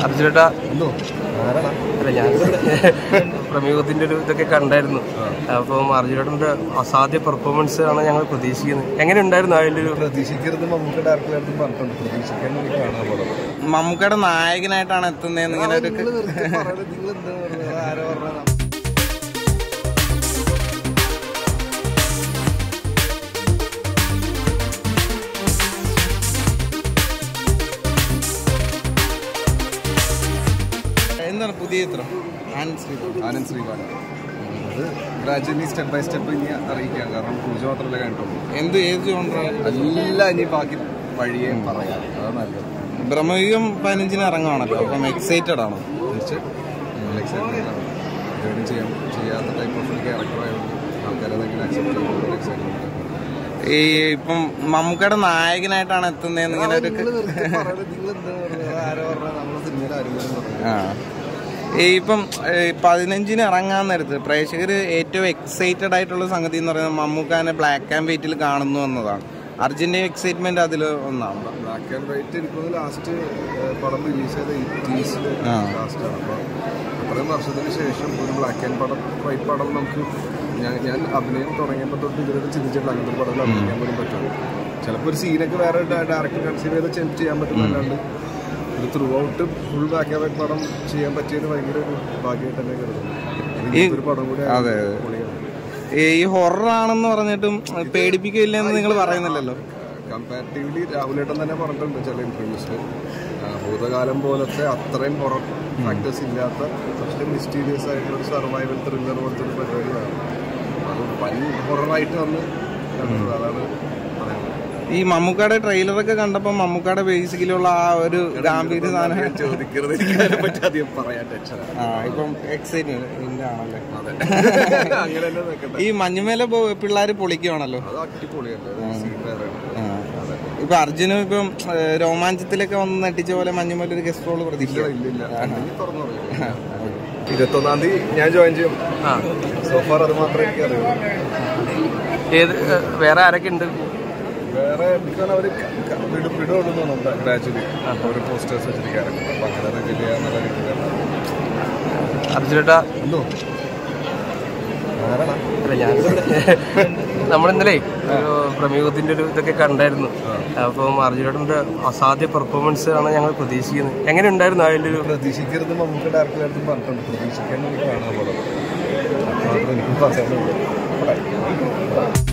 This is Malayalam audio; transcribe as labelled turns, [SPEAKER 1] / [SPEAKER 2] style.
[SPEAKER 1] അർജുനേട്ടാ
[SPEAKER 2] എന്തോ ആരാടാ
[SPEAKER 1] അല്ല ഞാൻ പ്രമേഹത്തിന്റെ ഒരു ഇതൊക്കെ കണ്ടായിരുന്നു അപ്പം അർജുനേട്ടന്റെ അസാധ്യ പെർഫോമൻസ് ആണ് ഞങ്ങൾ പ്രതീക്ഷിക്കുന്നത് എങ്ങനെ ഉണ്ടായിരുന്നു അതിന്റെ ഒരു
[SPEAKER 2] പ്രതീക്ഷിക്കരുത് നമുക്ക് ഡയറക്ടർ പറഞ്ഞിട്ടുണ്ട് പ്രതീക്ഷിക്കാൻ വേണ്ടി കാണാൻ പടം
[SPEAKER 3] മമ്മൂക്കയുടെ നായകനായിട്ടാണ് എത്തുന്നതെന്ന് ഇങ്ങനെ ഒരു
[SPEAKER 2] നിങ്ങൾ വെറുതെ പറയണത് നിങ്ങൾ എന്താ പറഞ്ഞത് ആരാ പറഞ്ഞത്
[SPEAKER 3] എന്താണ് പുതിയ ചിത്രം ആനന്ദ് ശ്രീ
[SPEAKER 2] ആനന്ദ് ശ്രീകാണ് അത് ഗ്രാജുവലി സ്റ്റെപ്പ് ബൈ സ്റ്റെപ്പ് ഇനി അറിയിക്കാം കാരണം പൂജ മാത്രമല്ലേ കണ്ടുള്ളൂ
[SPEAKER 3] എന്ത് ഏത് ജോൺറ
[SPEAKER 2] എല്ലാം ഇനി ബാക്കി വഴിയെ പറയാം അതാണ് നല്ലത്
[SPEAKER 3] ബ്രഹ്മയുഗം പതിനഞ്ചിന് ഇറങ്ങുവാണല്ലോ അപ്പം എക്സൈറ്റഡ് ആണോ
[SPEAKER 2] തീർച്ചയായിട്ടും നല്ല എക്സൈറ്റ്മെന്റ് ആണ് ഇതുവരെ ചെയ്യാൻ ചെയ്യാത്ത ടൈപ്പ് ഓഫ് ക്യാരക്ടർ ആയതുകൊണ്ട് ആൾക്കാരെ അതെങ്ങനെ അക്സെപ്റ്റ് ചെയ്യുന്നത് എക്സൈറ്റ്മെന്റ്
[SPEAKER 3] ഈ ഇപ്പം മമ്മൂക്കയുടെ നായകനായിട്ടാണ് എത്തുന്നതെന്ന് ഇങ്ങനെ ഒരു
[SPEAKER 2] നിങ്ങൾ വെറുതെ പറയണത് നിങ്ങൾ എന്താ പറഞ്ഞത് ആരാ പറഞ്ഞത് നമ്മുടെ സിനിമയിൽ ആരും പറഞ്ഞു
[SPEAKER 3] ആ ഈ ഇപ്പം ഏ, പതിനഞ്ചിന് ഇറങ്ങാൻ നേരത്ത് പ്രേക്ഷകർ ഏറ്റവും എക്സൈറ്റഡ് ആയിട്ടുള്ള സംഗതി എന്ന് പറയുന്നത് മമ്മൂക്കാനെ ബ്ലാക്ക് ആൻഡ് വൈറ്റിൽ കാണുന്നു എന്നതാണ് അർജുൻ്റെ എക്സൈറ്റ്മെന്റ് അതിൽ ഒന്നാണ്
[SPEAKER 2] ബ്ലാക്ക് ആൻഡ് വൈറ്റ് എനിക്ക് ലാസ്റ്റ് പടം റിലീസ് ചെയ്ത എയ്റ്റീസിൽ
[SPEAKER 3] ആ.
[SPEAKER 2] ലാസ്റ്റാണ് അപ്പോൾ അത്രയും വർഷത്തിന് ശേഷം ഒരു ബ്ലാക്ക് ആൻഡ് പടം വൈറ്റ് പടം നമുക്ക് ഞാൻ ഞാൻ അഭിനയം തുടങ്ങിയപ്പോൾ തൊട്ട് ഇതുവരെ ചിന്തിച്ചിട്ടില്ല അങ്ങനത്തെ ഒരു പടത്തിൽ അഭിനയിക്കാൻ പോലും പറ്റുള്ളൂ ചിലപ്പോൾ ഒരു സീനൊക്കെ വേറെ ഡയറക്ടർ കൺസിഡർ ചെയ്ത് ചെമ്പ് ചെയ്യാൻ പറ്റുന്നല്ലാണ്ട് ഒരു throughout full black and white പടം ചെയ്യാൻ പറ്റിയത് ഭയങ്കര ഒരു ഭാഗ്യമായിട്ട് തന്നെ കരുതുന്നു
[SPEAKER 3] ഈ-
[SPEAKER 2] ഒരു പടം കൂടി
[SPEAKER 3] അതെ, അതെ.
[SPEAKER 2] പൊളിയാണ്
[SPEAKER 3] ഈ ഹൊറർ ആണെന്ന് പറഞ്ഞിട്ടും പേടിപ്പിക്കില്ല എന്ന് നിങ്ങൾ പറയുന്നില്ലല്ലോ
[SPEAKER 2] കമ്പാരിറ്റീവ്ലി രാഹുലേട്ടൻ തന്നെ പറഞ്ഞിട്ടുണ്ട് ചില ഇന്റർവ്യൂസിൽ ഭൂതകാലം പോലത്തെ അത്രയും ഹൊറർ ഫാക്ടേഴ്സ് ഇല്ലാത്ത പക്ഷേ മിസ്റ്റീരിയസ് ആയിട്ടുള്ള ഒരു സർവൈവൽ ത്രില്ലർ പോലത്തെ ഒരു പരിപാടിയാണ് അത് വൻ ഹൊററായിട്ട് വന്ന് കണ്ടത് അതാണ് പറയാനുള്ളത്
[SPEAKER 3] ഈ മമ്മൂക്കയുടെ ട്രെയിലറൊക്കെ കണ്ടപ്പോൾ മമ്മൂക്കയുടെ ബേസിക്കലുള്ള ആ ഒരു ഗാംഭീര്യ സാധനം
[SPEAKER 2] ചോദിക്കരുത് എനിക്ക് അതിനെ പറ്റി അധികം പറയാൻ ടെൻഷൻ
[SPEAKER 3] ആ ഇപ്പം എക്സൈറ്റ്മെന്റ് ആണല്ലേ
[SPEAKER 2] അതെ അങ്ങനെ തന്നെ നിൽക്കട്ടെ
[SPEAKER 3] ഈ മഞ്ഞുമേല പിള്ളേർ പൊളിക്കുവാണല്ലോ
[SPEAKER 2] അത് അടിപൊളിയല്ലേ സീൻ വേറെ
[SPEAKER 3] ആ. ഇപ്പൊ അർജുനും ഇപ്പം ഏ, രോമാഞ്ചത്തിലൊക്കെ വന്ന് നെട്ടിച്ച പോലെ മഞ്ഞുമേല ഒരു ഗസ്റ്റ് റോള് പ്രതീക്ഷിച്ചു
[SPEAKER 2] ഇല്ല ഇല്ല ഇനി തുറന്നു പറയും ഇരുപത്തൊന്നാം തീയതി ഞാൻ ജോയിൻ ചെയ്യും
[SPEAKER 1] ആ
[SPEAKER 2] സോഫാർ അത് മാത്രമേ എനിക്ക് അറിയുള്ളൂ
[SPEAKER 1] ഏത് ഏ, വേറെ ആരൊക്കെ ഉണ്ട്
[SPEAKER 2] വേറെ എനിക്കാണ് അവര് ക- ക- വിടും വിടുള്ളൂ തോന്നുന്നു ഗ്രാജുവലി ഒരു പോസ്റ്റേഴ്സ് വെച്ചിരിക്കാറുണ്ട് അപ്പൊ അങ്ങനെ റിവീൽ ചെയ്യാന്നുള്ള രീതിയിലാണ്
[SPEAKER 1] അർജുനേട്ടാ
[SPEAKER 2] എന്തോ ആരാടാ
[SPEAKER 1] അല്ല ഞാൻ നമ്മളിന്നലെ ഒരു പ്രമേഹത്തിന്റെ ഒരു ഇതൊക്കെ കണ്ടായിരുന്നു അപ്പം അർജുനേട്ടന്റെ അസാധ്യ പെർഫോമൻസ് ആണ് ഞങ്ങൾ പ്രതീക്ഷിക്കുന്നത് എങ്ങനെ ഉണ്ടായിരുന്നു അതിന്റെ ഒരു
[SPEAKER 2] പ്രതീക്ഷിക്കരുത് നമുക്ക് ഡയറക്ടർ പറഞ്ഞിട്ടുണ്ട് പ്രതീക്ഷിക്കാൻ വേണ്ടി കാണാൻ പടം അപ്പൊ മാത്രമേ എനിക്ക് പറയാനുള്ളൂ